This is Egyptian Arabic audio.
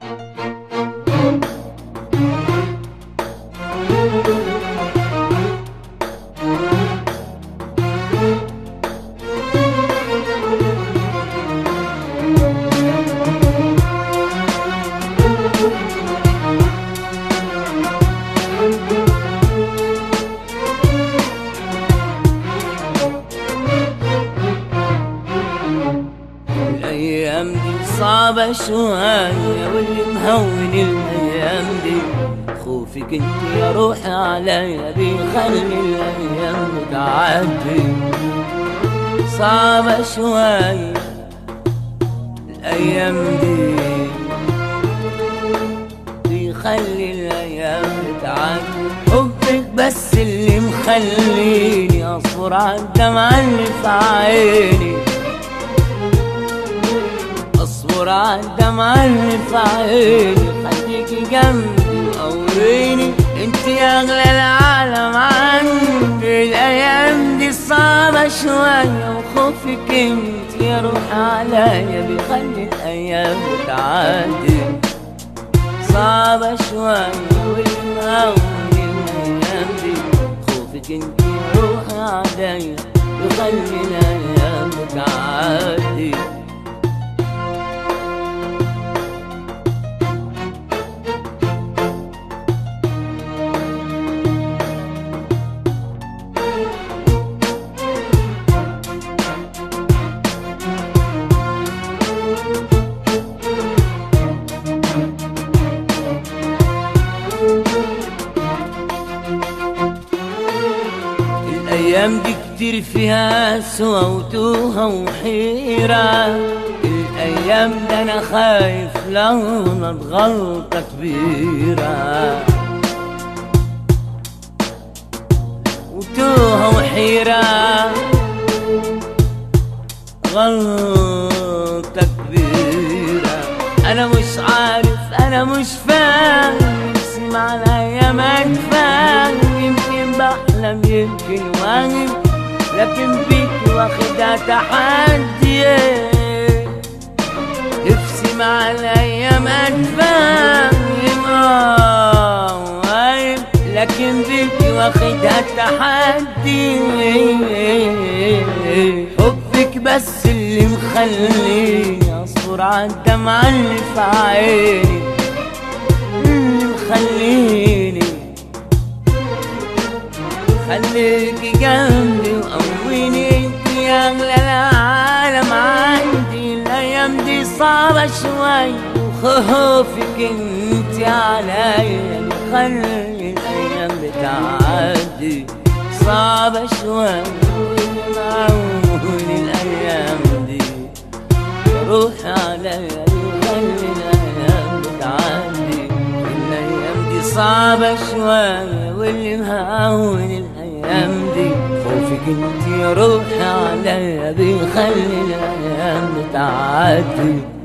الأيام دي صعبة شوية واللي مهون الأيام دي خوفك انت يا روحي عليا بيخلي الأيام تعدي صعبة شوية الأيام دي بيخلي الأيام تعدي حبك بس اللي مخليني أصبر على الدمعة اللي في عيني اصبر على الدمعة اللي في عيني خليكي جنبي وقوريني انت يا اغلى العالم عندي الايام دي صعبة شوية وخوفك انت يا روح عليا بيخلي الايام تعدي صعبة شوية والمهون الايام دي خوفك انت يا روح عليا بيخلي الايام تعدي الأيام دي كتير فيها سوى وتوهة وحيرة الأيام ده أنا خايف لو نط غلطة كبيرة وتوهة وحيرة غلطة كبيرة أنا مش عارف أنا مش فاهم نفسي مع الأيام أتفاهم يمكن بحلم يمكن واهم لكن بيك واخدها تحدي نفسي مع الأيام أتفاهم آه واهم لكن بيك واخدها تحدي حبك بس اللي مخليني اصبر على الدمعة اللي في عيني اللي مخليني خليكي جنبي وقويني انت يا اغلى العالم عندي الايام دي صعبة شوي وخوفك انت عليا خلي الايام بتعدي صعبة شوي معون الايام دي روح عليا خلي الايام بتعدي الايام دي صعبة شوية واللي مهون الايام دي خوفك انت يا روحي عليا بيخلي الايام بتعدي